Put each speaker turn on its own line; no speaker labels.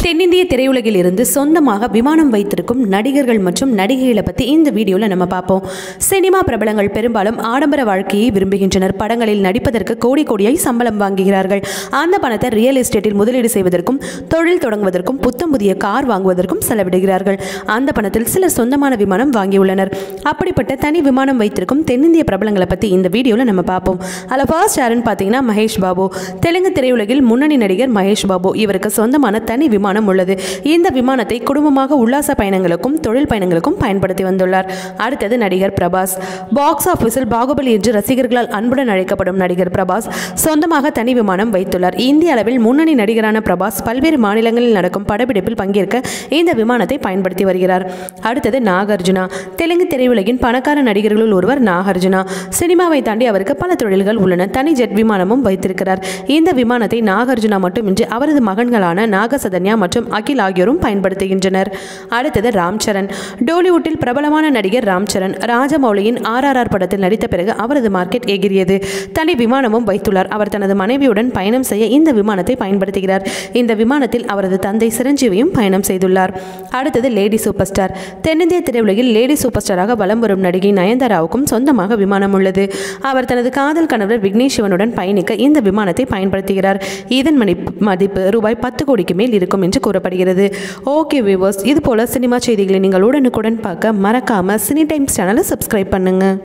தென்னிந்திய திரையுலகில் இருந்து சொந்தமாக விமானம் வைத்திருக்கும் நடிகர்கள் மற்றும் நடிகைகளை பற்றி இந்த வீடியோவில் நம்ம பார்ப்போம் சினிமா பிரபலங்கள் பெரும்பாலும் ஆடம்பர வாழ்க்கையை விரும்புகின்றனர் படங்களில் நடிப்பதற்கு கோடி கோடியாய் சம்பளம் வாங்குகிறார்கள் அந்த பணத்தை ரியல் எஸ்டேட்டில் முதலீடு செய்வதற்கும் தொழில் தொடங்குவதற்கும் புத்தம் புதிய கார் வாங்குவதற்கும் செலவிடுகிறார்கள் அந்த பணத்தில் சிலர் சொந்தமான விமானம் வாங்கியுள்ளனர் அப்படிப்பட்ட தனி விமானம் வைத்திருக்கும் தென்னிந்திய பிரபலங்களை பற்றி இந்த வீடியோவில் நம்ம பார்ப்போம் அதில் ஃபர்ஸ்ட் யாருன்னு பார்த்தீங்கன்னா மகேஷ் பாபு தெலுங்கு திரையுலகில் முன்னணி நடிகர் மகேஷ் பாபு இவருக்கு சொந்தமான தனி விமானம் உள்ளது இந்த விமானத்தை குடும்பமாக உல்லாச பயணங்களுக்கும் தொழில் பயணங்களுக்கும் பயன்படுத்தி வந்துள்ளார் அடுத்தது நடிகர் பிரபாஸ் பாக்ஸ் ஆஃபீஸில் பாகுபலி என்று ரசிகர்களால் அன்புடன் அழைக்கப்படும் நடிகர் பிரபாஸ் சொந்தமாக தனி விமானம் வைத்துள்ளார் இந்திய அளவில் முன்னணி நடிகரான பிரபாஸ் பல்வேறு மாநிலங்களில் நடக்கும் படப்பிடிப்பில் பங்கேற்க இந்த விமானத்தை பயன்படுத்தி வருகிறார் அடுத்தது நாகார்ஜுனா தெலுங்கு திரையுலகின் பணக்கார நடிகர்களுள் ஒருவர் நாகார்ஜுனா சினிமாவை தாண்டி அவருக்கு பல தொழில்கள் உள்ளன தனி ஜெட் விமானமும் வைத்திருக்கிறார் இந்த விமானத்தை நாகார்ஜுனா மட்டுமின்றி அவரது மகன்களான நாகசதன்யா மற்றும் அகில் ஆகியோரும் பயன்படுத்துகின்றனர் அடுத்தது ராம் சரண் டோலிவுட்டில் பிரபலமான நடிகர் ராம் சரண் ராஜமௌலியின் ஆர்ஆர்ஆர் படத்தில் நடித்த பிறகு அவரது மார்க்கெட் எகிரியது தனி விமானமும் வைத்துள்ளார் அவர் தனது மனைவியுடன் பயணம் செய்ய இந்த விமானத்தை பயன்படுத்துகிறார் இந்த விமானத்தில் அவரது தந்தை சிரஞ்சீவியும் பயணம் செய்துள்ளார் அடுத்தது லேடி சூப்பர் ஸ்டார் தென்னிந்திய திரையுலகில் லேடி சூப்பர் ஸ்டாராக வலம் வரும் நடிகை நயன்தாராவுக்கும் சொந்தமாக விமானம் உள்ளது அவர் தனது காதல் கணவர் விக்னேஷ் சிவனுடன் பயணிக்க இந்த விமானத்தை பயன்படுத்துகிறார் இதன் மதிப்பு மதிப்பு ரூபாய் பத்து கோடிக்கு மேல் இருக்கும் என்று கூறப்படுகிறது ஓகே வியூவர்ஸ் இது போல சினிமா செய்திகளை நீங்கள் உடனுக்குடன் பார்க்க மறக்காம சினி டைம்ஸ் சேனலை சப்ஸ்கிரைப் பண்ணுங்க